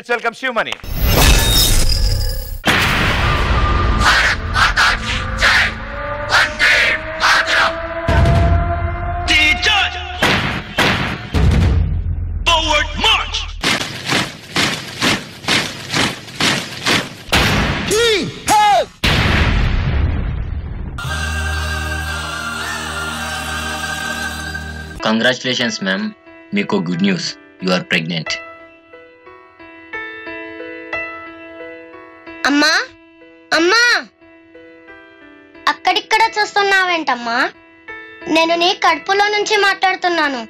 Let's welcome Sivamani Forward march! Congratulations ma'am మీకు good news you are pregnant అమ్మా అమ్మా అక్కడిక్కడ చూస్తున్నావేంటమ్మా నేను నీ కడుపులో నుంచి మాట్లాడుతున్నాను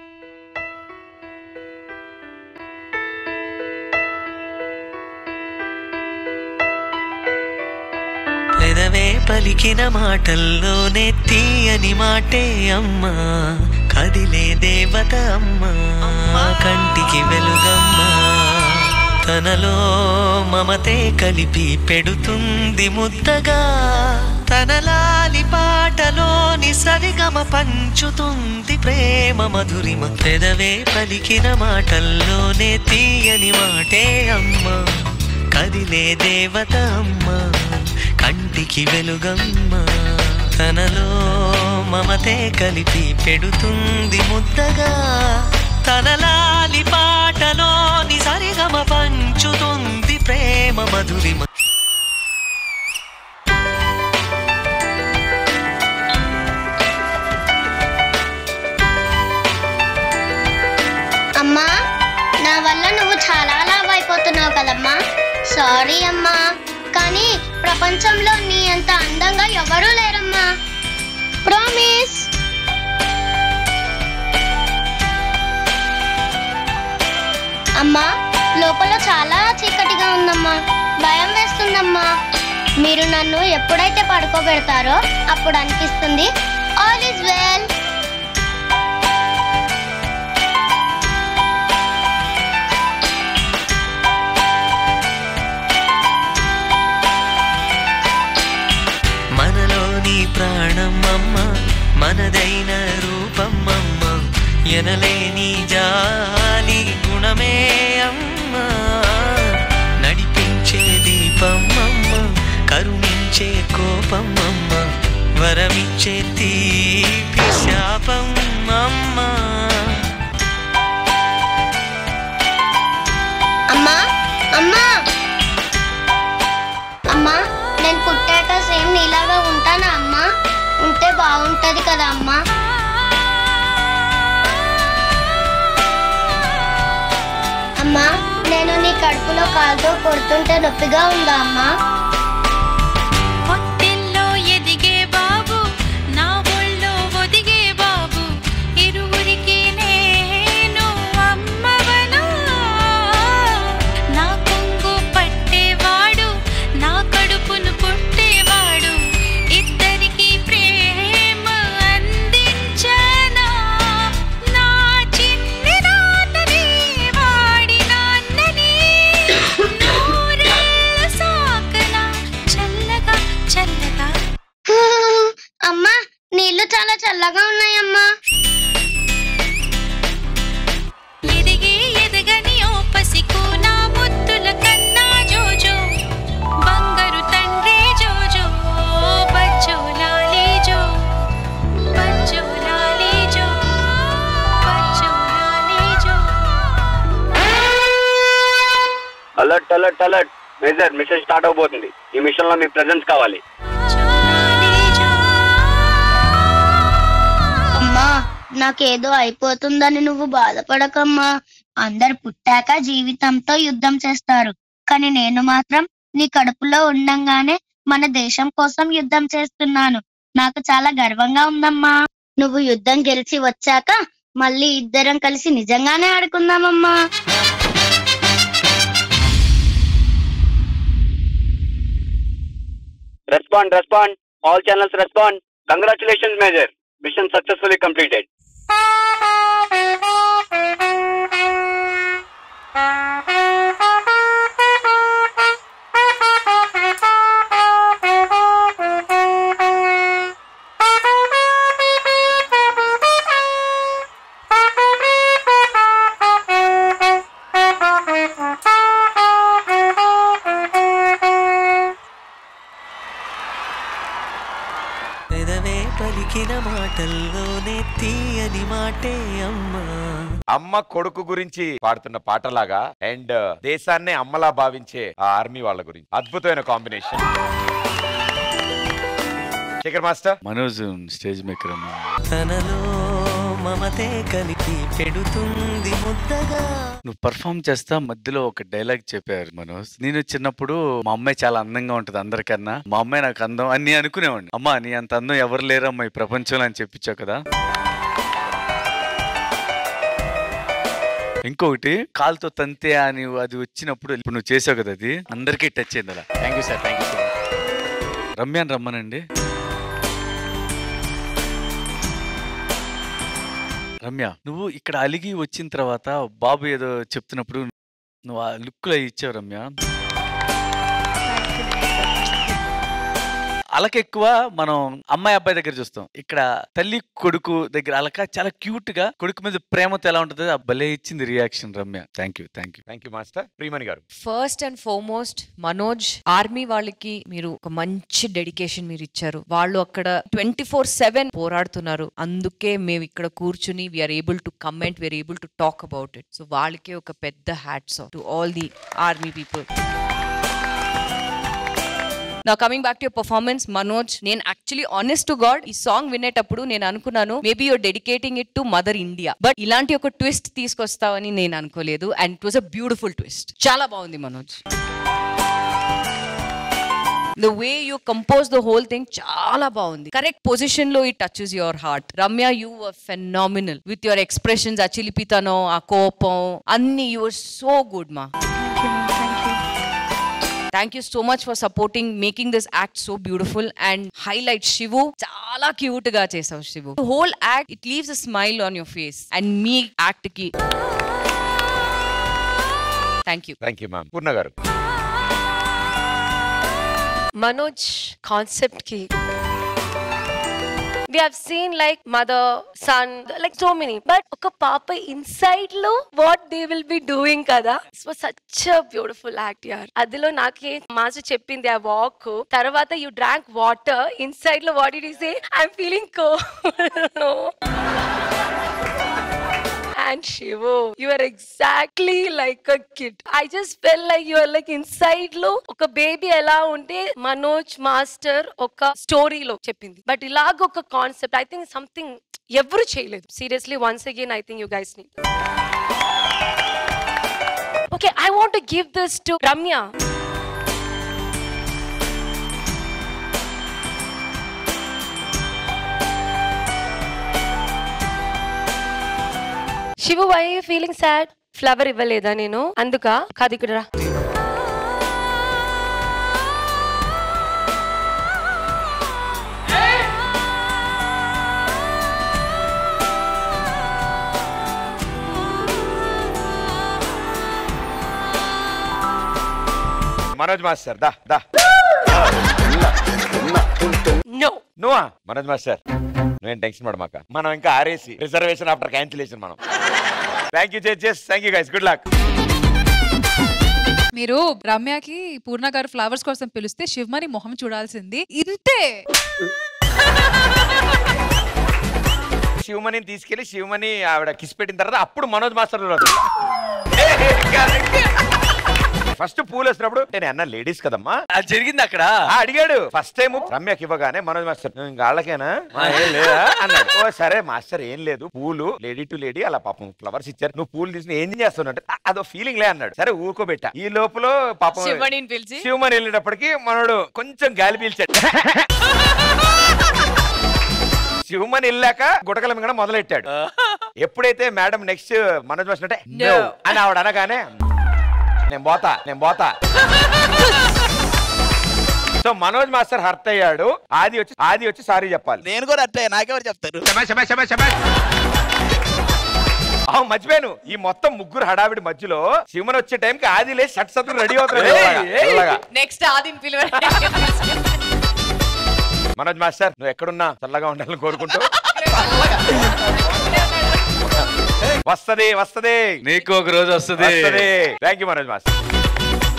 పెదవే పలికిన మాటల్లోనే తీయని మాటే అమ్మా కదిలే దేవత అమ్మా కంటికి వెలుగమ్మా తనలో మమతే కలిపి పెడుతుంది ముద్దగా తనలాలి పాటలోని సరిగమ పంచుతుంది ప్రేమ మధురిమ పెదవే పలికిన మాటల్లోనే తీయని మాటే అమ్మా కదిలే దేవత అమ్మా కంటికి వెలుగమ్మ తనలో మమతే కలిపి పెడుతుంది ముద్దగా తనలాలి పాటలోని సరిగమ పంచుతుంది ప్రేమ మధురిమ అమ్మా నా వల్ల నువ్వు చాలా లాభ అయిపోతున్నావు కదమ్మా సారీ అమ్మా కానీ ప్రపంచంలో నీ అంత అందంగా ఎవరూ లేరమ్మా ప్రామిస్ అమ్మా లోపల చాలా చీకటిగా ఉందమ్మా భయం వేస్తుందమ్మా మీరు నన్ను ఎప్పుడైతే పడుకోబెడతారో అప్పుడు అనిపిస్తుంది ఆల్ ఇస్ వెల్ మనలోని ప్రాణం అమ్మ మనదైన రూపం అమ్మ ఎనలేని జాలి గుణమే అమ్మ నడిపించే దీపం అమ్మ కరుణించే కోపం అమ్మ వరమిచ్చే తీపి శాపం అమ్మ అమ్మా అమ్మా అమ్మా నేను పుట్టాక సేమ్ నీలాగా ఉంటానా అమ్మా ఉంటే బాగుంటది కదా అమ్మా అమ్మా నేను నీ కడుపులో కాలుతో కొడుతుంటే నొప్పిగా ఉందా అమ్మా పొత్తిల్లో ఎదిగే బాబు నా ఒళ్ళో ఒదిగే బాబు ఇరువురికి నేను అమ్మవనా నా కొంగు పట్టేవాడు నా కడుపును పుట్టేవాడు ఇద్దరికి ప్రేమ అందించనా నా చిన్ని నాన్నని వాడి నాన్నని నూరేళ్ళు సాకనా చల్లగా చల్లగా అమ్మా నీళ్లు చాలా చల్లగా ఉన్నాయమ్మా ఎదిగి ఎదగని ఓ పసికు నా ముద్దుల కన్నా జోజో బంగారు తండ్రి జోజో బజ్జో లాలి జో బజ్జో లాలి జో బజ్జో లాలి జో alert alert alert major mission start అవబోతుంది ఈ మిషన్ లో మీ ప్రెజెన్స్ కావాలి అమ్మా నాకేదో అయిపోతుందని నువ్వు బాధపడకమ్మా అందరు పుట్టాక జీవితంతో యుద్ధం చేస్తారు కానీ నేను మాత్రం నీ కడుపులో ఉండంగానే మన దేశం కోసం యుద్ధం చేస్తున్నాను నాకు చాలా గర్వంగా ఉందమ్మా నువ్వు యుద్ధం గెలిచి వచ్చాక మళ్ళీ ఇద్దరం కలిసి నిజంగానే ఆడుకుందామమ్మా respond respond all channels respond congratulations major mission successfully completed పలికిన మాటల్లోనే తీయని మాటే అమ్మా అమ్మ కొడుకు గురించి పాడుతున్న పాటలాగా అండ్ దేశాన్నే అమ్మలా భావించే ఆ ఆర్మీ వాళ్ళ గురించి అద్భుతమైన combination Shekhar master Manoj stage maker అమ్మా తనలో మమతే కలిపి పెడుతుంది ముద్దగా నువ్వు పర్ఫామ్ చేస్తా మధ్యలో ఒక డైలాగ్ చెప్పారు మనోజ్ నేను చిన్నప్పుడు మా అమ్మాయి చాలా అందంగా ఉంటది అందరికన్నా మా అమ్మాయి నాకు అందం అని నేను అనుకునేవాడిని అమ్మా నీ అంత అందం ఎవరు లేరమ్మా ఈ ప్రపంచంలో అని చెప్పించావు కదా ఇంకొకటి కాలుతో తంతే అని అది వచ్చినప్పుడు ఇప్పుడు నువ్వు చేసావు కదా అది అందరికీ టచ్ అయింది అలా thank you sir thank you sir రమ్యాన్ రమ్మనండి రమ్య నువ్వు ఇక్కడ అలిగి వచ్చిన తర్వాత బాబు ఏదో చెప్తున్నప్పుడు నువ్వు ఆ లుక్ లో ఇచ్చావు రమ్య అలక ఎక్కువ మనం అమ్మాయి అబ్బాయి దగ్గర చూస్తాం ఇక్కడ తల్లి కొడుకు దగ్గర అలక చాలా క్యూట్ గా కొడుకు మీద ప్రేమతో ఎలా ఉంటుందో ఆ భలే ఇచ్చింది reaction Ramya thank you thank you thank you master Priyamani గారు first and foremost Manoj army వాళ్ళకి మీరు ఒక మంచి డెడికేషన్ మీరు ఇచ్చారు వాళ్ళు అక్కడ ట్వంటీ ఫోర్ సెవెన్ పోరాడుతున్నారు అందుకే మేము ఇక్కడ కూర్చుని we are able to comment we are able to talk about it so వాళ్ళకి ఒక పెద్ద hats to all the army people నా coming back to your performance Manoj నేను యాక్చువల్లీ ఆనెస్ట్ టు గాడ్ ఈ సాంగ్ వినేటప్పుడు నేను అనుకున్నాను maybe you're dedicating it to mother India but ఇలాంటి ఒక ట్విస్ట్ తీసుకొస్తావని నేను అనుకోలేదు and it was a beautiful twist చాలా బాగుంది Manoj the way you compose the whole thing చాలా బాగుంది కరెక్ట్ పొజిషన్ లో it touches your heart Ramya you phenomenal with your expressions ఆ చిలిపితనం ఆ కోపం అన్ని యు సో గుడ్ మా thank you so much for supporting making this act so beautiful and highlight Shivu చాలా క్యూట్ గా చేసావు Shivu whole act it leaves a smile on your face and మీ యాక్ట్ కి thank you thank you ma'am Purna గారు Manoj concept కి we have seen like mother son like so many but ఒక పాప inside లో what they will be doing కదా it's was such a beautiful act యార్ అదిలో నాకే మాస్టర్ చెప్పింది ఆ వాక్ తర్వాత యు డ్రాంక్ వాటర్ ఇన్సైడ్ లో what it is I'm feeling కో And Shivu, you are exactly like a kid. I just felt like you are like inside లో ఒక బేబీ ఎలా ఉంటే మనోజ్ మాస్టర్ ఒక స్టోరీలో చెప్పింది బట్ ఇలాగ ఒక కాన్సెప్ట్ ఐ థింక్ సంథింగ్ ఎవరు చేయలేదు seriously once again I think you guys నీ okay I want give this to Ramya Shivu why feeling sad flower ఇవ్వలేదా నేను అందుక కాదు ఇక్కడ రా. మనోజ్ మాస్టర్ దా దా నో నువ్వా మనోజ్ మాస్టర్ నువ్వేం టెన్షన్ పడమాక మనం ఇంకా ఆరేసి రిజర్వేషన్ ఆఫ్టర్ క్యాన్సిలేషన్ మనం థ్యాంక్ యూ చేస్ thank you guys good luck మీరు రమ్యకి పూర్ణ గారు ఫ్లవర్స్ కోసం పిలిస్తే శివమణి మొహం చూడాల్సింది ఇంతే శివమణిని తీసుకెళ్లి శివమణి ఆవిడ కిస్ పెట్టిన తర్వాత అప్పుడు మనోజ్ మాస్టర్ ఫస్ట్ పూలు వేసినప్పుడు నేను అన్న లేడీస్ కదమ్మా అది జరిగింది అక్కడ ఆ, అడిగాడు ఫస్ట్ టైం రమ్యకి ఇవ్వగానే మనోజ్ మాస్టర్ "నువ్వు ఇంకా వాళ్ళకేనా "మా, ఏం లేదా అన్నాడు ఓ సరే మాస్టర్ ఏం లేదు పూలు లేడీ టు లేడీ అలా పాపం ఫ్లవర్స్ ఇచ్చారు నువ్వు పూలు తీసుకుని ఏం చేస్తున్నావు అంటే "ఆ, అదో ఫీలింగ్ లే అన్నాడు సరే ఊరుకోబెట్టా ఈ లోపల పాపం శివమణిని పిలిచి శివమణి వెళ్ళేటప్పటికి మనోడు కొంచెం గాలి పీల్చాడు శివమణి వెళ్ళాక గుటకల మింగడం మొదలెట్టాడు ఎప్పుడైతే మేడం నెక్స్ట్ మనోజ్ మాస్టర్ అంటే No. "No" అని ఆవిడ అనగానే నేను పోతా నేను పోతా సో మనోజ్ మాస్టర్ హర్ట్ అయ్యాడు ఆది వచ్చి ఆది వచ్చి సారీ చెప్పాలి నేను కూడా అట్లే నాకెవరు చెప్తారు అవు మర్చిపోయాను ఈ మొత్తం ముగ్గురు హడావిడి మధ్యలో శివమన్ వచ్చే టైంకి ఆది లేచి షట్ సత్తులు రెడీ అవుతాడు ఇలాగా, ఇలాగా. నెక్స్ట్ ఆదిని పిలువ మనోజ్ మాస్టర్ నువ్వు ఎక్కడున్నా చల్లగా ఉండాలని కోరుకుంటూ వస్తది వస్తది నీకు ఒక రోజు వస్తుంది వస్తది థ్యాంక్ యూ మనోజ్ మాస్టర్